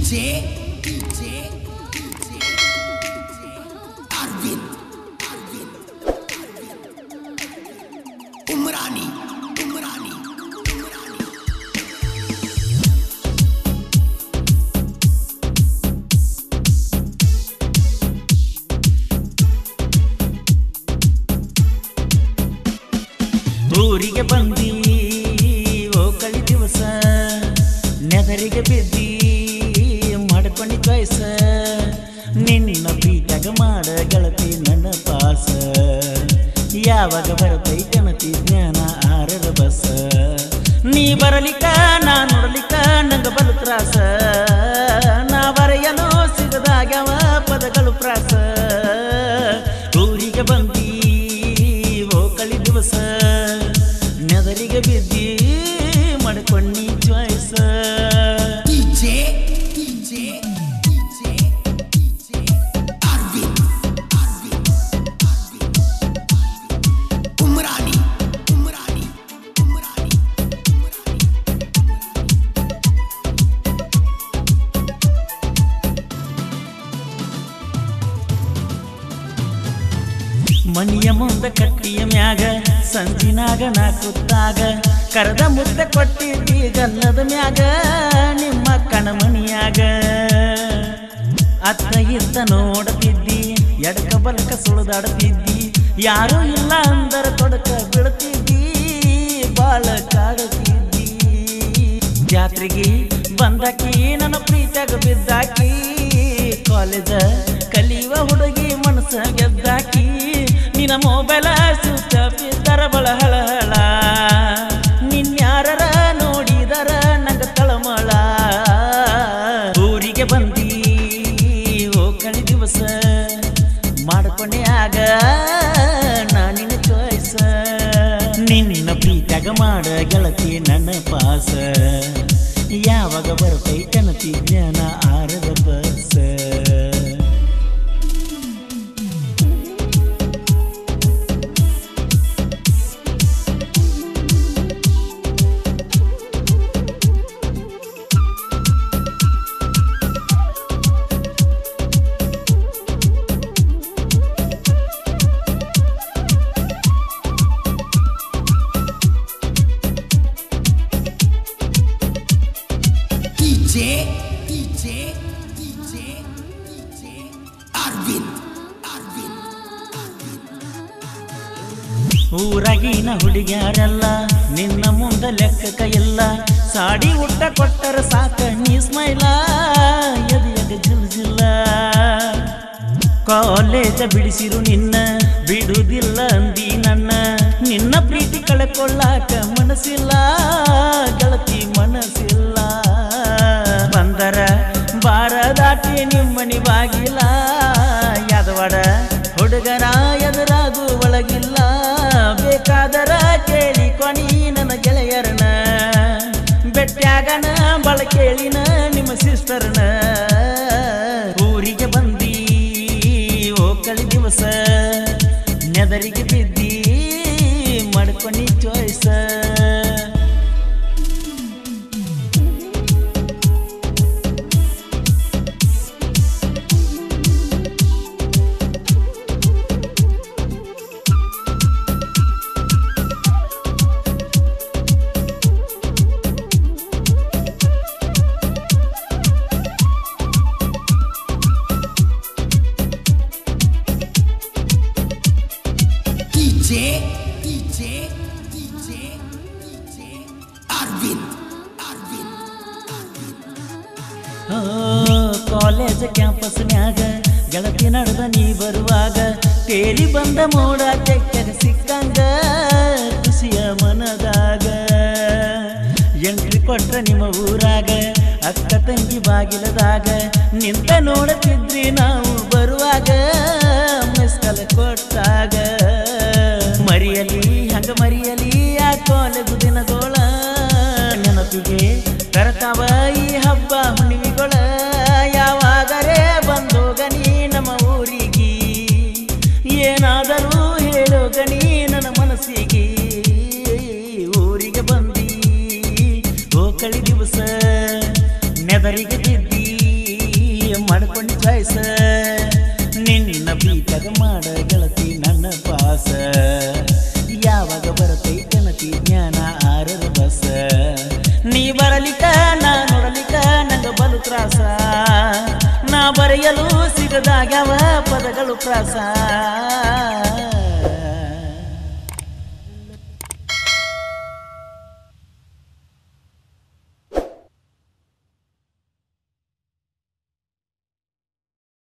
DJ, DJ, DJ, Arvin, Arvin, Arvin, Umrani, Umrani, Umrani. ಊರಿಗೆ ಬಂದಿ ಓ ಕಳಿ ದಿವಸ ನೆದರಿಗೆ ಬಿದ್ದಿ ಮಾಡ್ಕೊಂಡಿ ಚಾಯ್ಸ ನಿನ್ನ ಪ್ರೀತಾಗ ಮಾಡ ಗೆಳತಿ ನನ್ನ ಪಾಸ ಯಾವಾಗ ಬರ್ತೈ ಗಣತಿ ಜ್ಞಾನ ಆರರ ಬಸ ನೀ ಬರಲಿಕ್ಕ ನಾ ನೋಡಲಿಕ್ಕ ನಂಗ ಬಲು ತ್ರಾಸ ನಾ ಬರೆಯಲು ಸಿಗದಾಗ್ಯಾವ ಪದಗಳು ಪ್ರಾಸ ಊರಿಗೆ ಬಂದಿ ಓ ಕಳಿ ದಿವಸ ನೆದರಿಗೆ ಬಿದ್ದಿ ಮಾಡ್ಕೊಂಡಿ choice DJ, DJ, DJ, DJ, Arvin, Arvin, Arvin, Umrani, Umrani, Umrani, Umrani. ಮಣಿಯ ಮುಂದ ಕಟ್ಟಿಯ ಮ್ಯಾಗ ಸಂಜಿನಾಗ ನಾ ಕುತ್ತಾಗ ಕರೆದ ಮುದ್ದೆ ಕೊಟ್ಟಿದ್ದಿ ಗಲ್ಲದ ಮ್ಯಾಗ ನಿಮ್ಮ ಕಣಮಣಿಯಾಗ ಅತ್ತ ಇತ್ತ ನೋಡತಿದ್ದಿ ಎಡಕ ಬಲಕ ಸುಳಿದಾಡ್ತಿದ್ದಿ ಯಾರೂ ಇಲ್ಲ ಅಂದರ ತೊಡಕ ಬೀಳ್ತಿದ್ದಿ ಬಾಳ ಕಾಡತಿದ್ದಿ ಜಾತ್ರೆಗೆ ಬಂದಾಕಿ ನನ್ನ ಪ್ರೀತಿಯಾಗ ಬಿದ್ದಾಕಿ ಕಾಲೇಜ ಕಲಿಯುವ ಹುಡುಗಿ ಮನಸ್ಸ ಗೆದ್ದಾಕಿ ನಿನ್ನ ಮೊಬೈಲ ಸ್ವಿಚ್ ಆಫ್ ಇದ್ದರ ಬಳ ಹಳಹಳ ನಿನ್ಯಾರರ ನೋಡಿದರ ನಂಗ ತಳಮಳ ಊರಿಗೆ ಬಂದಿ ಓ ಕಳಿ ದಿವಸ ಮಾಡ್ಕೊಂಡೆ ಆಗ ನಾನಿನ ಚಾಯ್ಸ ನಿನ್ನ ಪ್ರೀತ್ಯಾಗ ಮಾಡ ಗೆಳತಿ ನನ್ನ ಪಾಸ ಯಾವಾಗ ಬರ್ತೈತನತಿ ಜ್ಞಾನ ಆರದ ಬಸ DJ, DJ, DJ, DJ, Arvin, Arvin, Arvin. ಊರಾಗಿನ ಹುಡುಗ್ಯಾರೆಲ್ಲ ನಿನ್ನ ಮುಂದ ಲೆಕ್ಕಕ ಇಲ್ಲ ಸಾಡಿ ಊಟ ಕೊಟ್ಟರ ಸಾಕ ನೀ ಸ್ಮೈಲ ಎದು ಎದು ಜಿಲ್ಜಿಲ್ಲ ಕಾಲೇಜ ಬಿಡಿಸಿರು ನಿನ್ನ ಬಿಡುವುದಿಲ್ಲ ಅಂದಿ ನನ್ನ ನಿನ್ನ ಪ್ರೀತಿ ಕಳ್ಕೊಳ್ಳಾಕ ಮನಸ್ಸಿಲ್ಲ ಗೆಳತಿ ಮನಸ್ಸಿಲ್ಲ ಬಂದರ ಬಾರ ದಾಟಿ ನಿಮ್ಮನಿ ಬಾಗಿಲ ಯಾದವಾಡ ಹುಡುಗರ ಎದುರಾದು ಒಳಗಿಲ್ಲ ಬೇಕಾದರ ಕೇಳಿ ಕೊನಿ ನನ್ನ ಗೆಳೆಯರನ ಬೆಟ್ಟ್ಯಾಗನ ಬಳ ಕೇಳಿನ ನಿಮ್ಮ ಸಿಸ್ಟರ್ನ ಊರಿಗೆ ಬಂದಿ ಓ ಕಳಿ ದಿವಸ ನೆದರಿಗೆ ಬಿದ್ದಿ ಮಾಡ್ಕೊಂಡಿ choice DJ, DJ, DJ, DJ, Arvin, Arvin, Arvin. College ಕ್ಯಾಂಪಸ್ನ್ಯಾಗ ಗೆಳತಿ ನಡೆದ ನೀ ಬರುವಾಗ ತೇಲಿ ಬಂದ ಮೋಡ ತೆಕ್ಕರ ಸಿಕ್ಕಂಗ ಖುಷಿಯ ಮನದಾಗ ಎಂಟ್ರಿ ಕೊಟ್ರ ನಿಮ್ಮ ಊರಾಗ ಅಕ್ಕ ತಂಗಿ ಬಾಗಿಲದಾಗ ನಿಂತ ನೋಡುತ್ತಿದ್ರಿ ನಾವು ಬರುವಾಗ ಮಿಸ್ಕಲ್ ಕೊಟ್ಟಾಗ ಮರಿಯಲಿ ಹಂಗ ಮರಿಯಲಿ ಆ ಕಾಲೇಜು ದಿನದೋಳ ನೆನಪಿಗೆ ಕರತಾವ ಈ ಹಬ್ಬ ಹುಣ್ಣಿಮೆಗಳ ಯಾವಾಗರೇ ಬಂದು ಗನಿ ನಮ್ಮ ಊರಿಗೆ ಏನಾದರೂ ಹೇಳೋ ಗನಿ ನನ್ನ ಮನಸ್ಸಿಗೆ ಊರಿಗೆ ಬಂದಿ ಓ ಕಳಿ ದಿವಸ ನೆದರಿಗೆ ಬಿದ್ದಿ ಮಾಡ್ಕೊಂಡು ಚಾಯ್ಸ ನಿನ್ನ ಬೀಟಗ ಮಾಡ ಗೆಳತಿ ನನ್ನ ಪಾಸ ಯಾವಾಗ ಬರತೈ ಕನತಿ ಜ್ಞಾನ ಆರರ ಬಸ ನೀ ಬರಲಿಕ ನಾ ನೋಡಲಿಕ ನಂಗ ಬಲು ತ್ರಾಸ ನಾ ಬರೆಯಲು ಸಿಗದಾಗ್ಯಾವ ಪದಗಳು ಪ್ರಾಸ